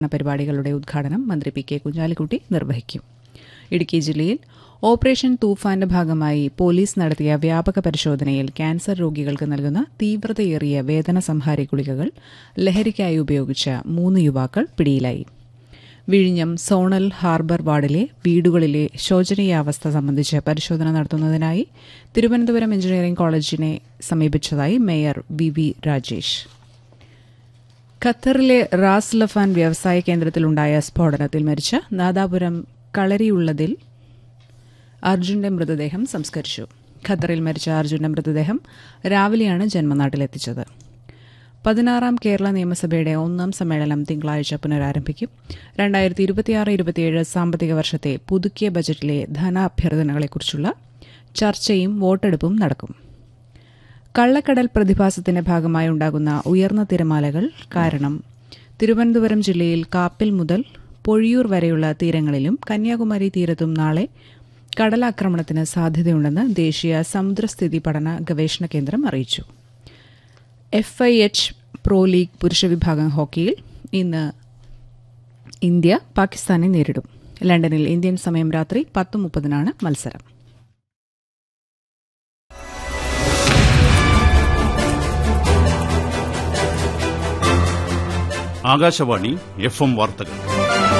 പരിപാടികളുടെ ഉദ്ഘാടനം മന്ത്രി പി കെ കുഞ്ഞാലിക്കുട്ടി നിർവഹിക്കും ഇടുക്കി ജില്ലയിൽ ഓപ്പറേഷൻ തൂഫാന്റെ ഭാഗമായി പോലീസ് നടത്തിയ വ്യാപക പരിശോധനയിൽ ക്യാൻസർ രോഗികൾക്ക് നൽകുന്ന തീവ്രതയേറിയ വേദന സംഹാരി ഗുളികകൾ ലഹരിക്കായി ഉപയോഗിച്ച മൂന്ന് യുവാക്കൾ പിടിയിലായി വിഴിഞ്ഞം സോണൽ ഹാർബർ വാർഡിലെ വീടുകളിലെ ശോചനീയാവസ്ഥ സംബന്ധിച്ച് പരിശോധന നടത്തുന്നതിനായി തിരുവനന്തപുരം എഞ്ചിനീയറിംഗ് കോളേജിനെ സമീപിച്ചതായി മേയർ വി വി രാജേഷ് ഖത്തറിലെ റാസ് ലഫാൻ വ്യവസായ കേന്ദ്രത്തിലുണ്ടായ സ്ഫോടനത്തിൽ മരിച്ച നാദാപുരം കളരിയുള്ളതിൽ അർജുന്റെ മൃതദേഹം സംസ്കരിച്ചു ഖത്തറിൽ മരിച്ച അർജുന്റെ മൃതദേഹം രാവിലെയാണ് ജന്മനാട്ടിലെത്തിച്ചത് പതിനാറാം കേരള നിയമസഭയുടെ ഒന്നാം സമ്മേളനം തിങ്കളാഴ്ച പുനരാരംഭിക്കും രണ്ടായിരത്തി ഇരുപത്തിയാറ് ഇരുപത്തിയേഴ് സാമ്പത്തിക വർഷത്തെ പുതുക്കിയ ബജറ്റിലെ ധനാഭ്യർത്ഥനകളെക്കുറിച്ചുള്ള ചർച്ചയും വോട്ടെടുപ്പും നടക്കും കള്ളക്കടൽ പ്രതിഭാസത്തിന്റെ ഭാഗമായി ഉണ്ടാകുന്ന ഉയർന്ന തിരമാലകൾ കാരണം തിരുവനന്തപുരം ജില്ലയിൽ കാപ്പിൽ മുതൽ പൊഴിയൂർ വരെയുള്ള തീരങ്ങളിലും കന്യാകുമാരി തീരത്തും നാളെ കടലാക്രമണത്തിന് സാധ്യതയുണ്ടെന്ന് ദേശീയ സമുദ്രസ്ഥിതി പഠന ഗവേഷണ കേന്ദ്രം അറിയിച്ചു F I H pro league പുരുഷ വിഭാഗം ഹോക്കിയിൽ ഇന്ന് ഇന്ത്യ പാകിസ്ഥാനെ നേരിടും ലണ്ടനിൽ ഇന്ത്യൻ സമയം രാത്രി പത്ത് മുപ്പതിനാണ് മത്സരം ആകാശവാണി എഫ് എം വാർത്തകൾ